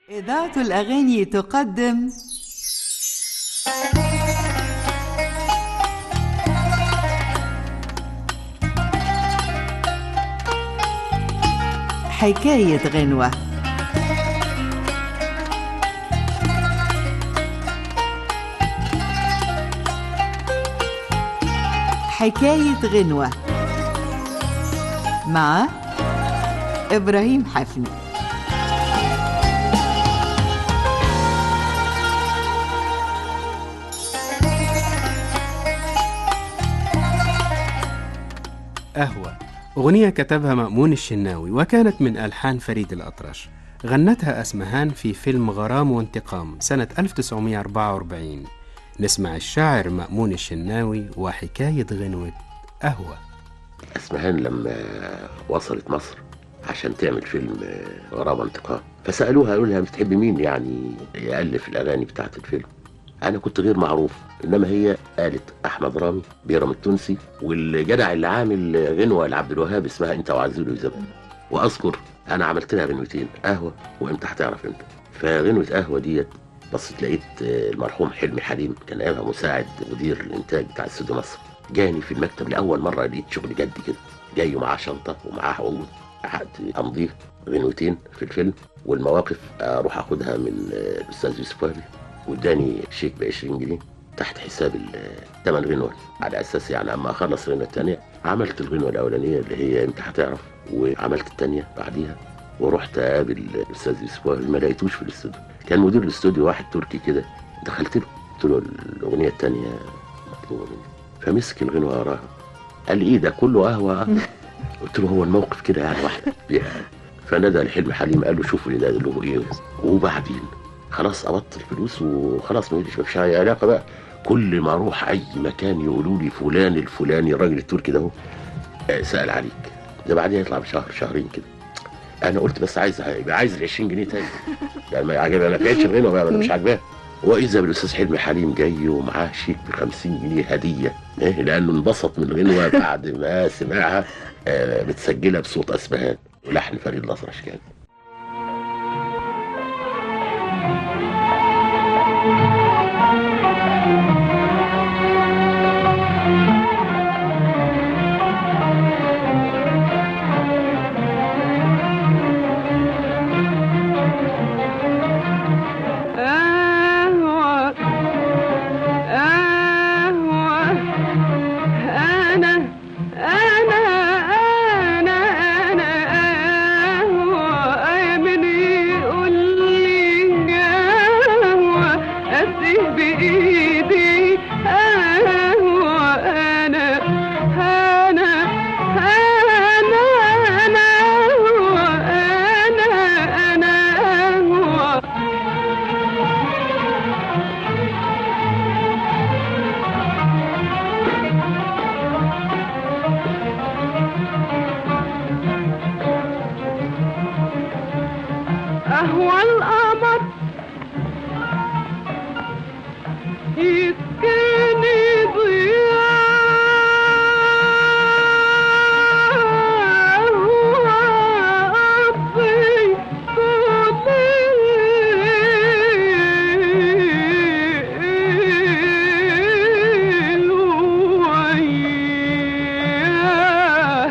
إذاعة الأغاني تقدم حكاية غنوة حكاية غنوة مع إبراهيم حفني قهوة أغنية كتبها مأمون الشناوي وكانت من ألحان فريد الأطرش غنتها أسمهان في فيلم غرام وانتقام سنة 1944 نسمع الشاعر مأمون الشناوي وحكاية غنوة قهوة اسمهان لما وصلت مصر عشان تعمل فيلم آه، غرابة انتقام فسألوها قالوا لها بتحب مين يعني يألف الأغاني بتاعت الفيلم أنا كنت غير معروف إنما هي قالت أحمد رامي بيرم التونسي والجدع اللي عامل غنوة لعبد الوهاب اسمها أنت وعزيزي زمان وأذكر أنا عملت لها غنوتين قهوة وإمتى هتعرف أنت فغنوة قهوة ديت بصيت لقيت آه، المرحوم حلمي حليم كان ايامها مساعد مدير الانتاج بتاع استوديو مصر جاني في المكتب لاول مره لقيت شغل جد كده جاي ومعاه شنطه ومعاه عقود قعدت امضيه غنوتين في الفيلم والمواقف اروح اخدها من آه، الاستاذ يوسف وهبي واداني شيك ب 20 جنيه تحت حساب الثمن غنوه على اساس يعني اما اخلص الغنوه الثانيه عملت الغنوه الاولانيه اللي هي انت هتعرف وعملت الثانيه بعديها ورحت اقابل الاستاذ يوسف وهبي ما لقيتوش في الاستوديو كان مدير الاستوديو واحد تركي كده دخلت له قلت له الاغنيه الثانيه مطلوبه مني فمسك الغنوه وراها قال لي ايه ده كله قهوه قهوة. قلت له هو الموقف كده يعني واحد فنادى لحلمي حليم قال له شوفوا لي ده اللي هو ايه وبعدين خلاص قبضت الفلوس وخلاص ما فيش اي علاقه بقى كل ما اروح اي مكان يقولوا لي فلان الفلاني الراجل التركي ده هو آه، سال عليك ده بعدين يطلع بشهر شهرين كده انا قلت بس عايز يبقى عايز ال 20 جنيه تاني يعني ما عجبني انا كانتش الغنوه بقى انا مش عاجباه واذا بالاستاذ حلمي حليم جاي ومعاه شيك ب 50 جنيه هديه إيه لانه انبسط من الغنوه بعد ما سمعها آه، متسجله بصوت اسبهان ولحن فريد الاطرش كان قهوة قهوة أنا أنا أنا أنا قهوة يا من يقول لي قهوة أسيه بإيدي قهوة أنا أنا أنا أنا قهوة أنا أنا قهوة قهوة القمر يسكني ضياء أطفي طول الليل وياه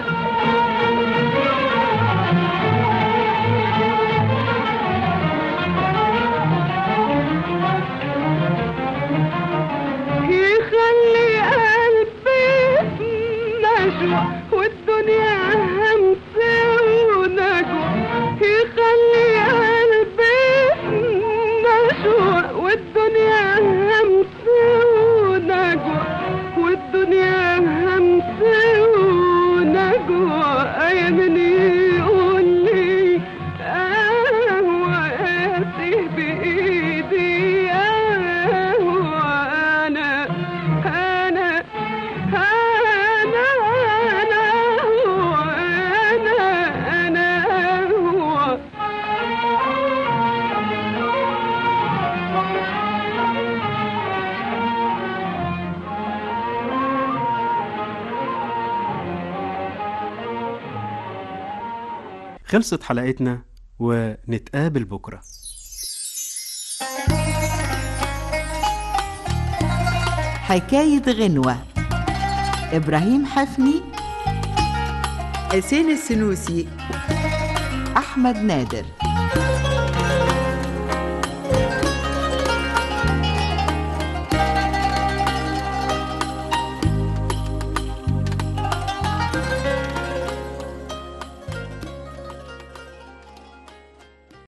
يخلي قلبي نجوى والدنيا همسة ونجوى يخلي قلبي نجوى والدنيا همسة ونجوى والدنيا همسة ونجوى يا من يقول لي قهوة آتيه بإيدي قهوة أنا أنا أنا أنا هو أنا أنا هو خلصت حلقتنا ونتقابل بكرة حكاية غنوة إبراهيم حفني حسين السنوسي أحمد نادر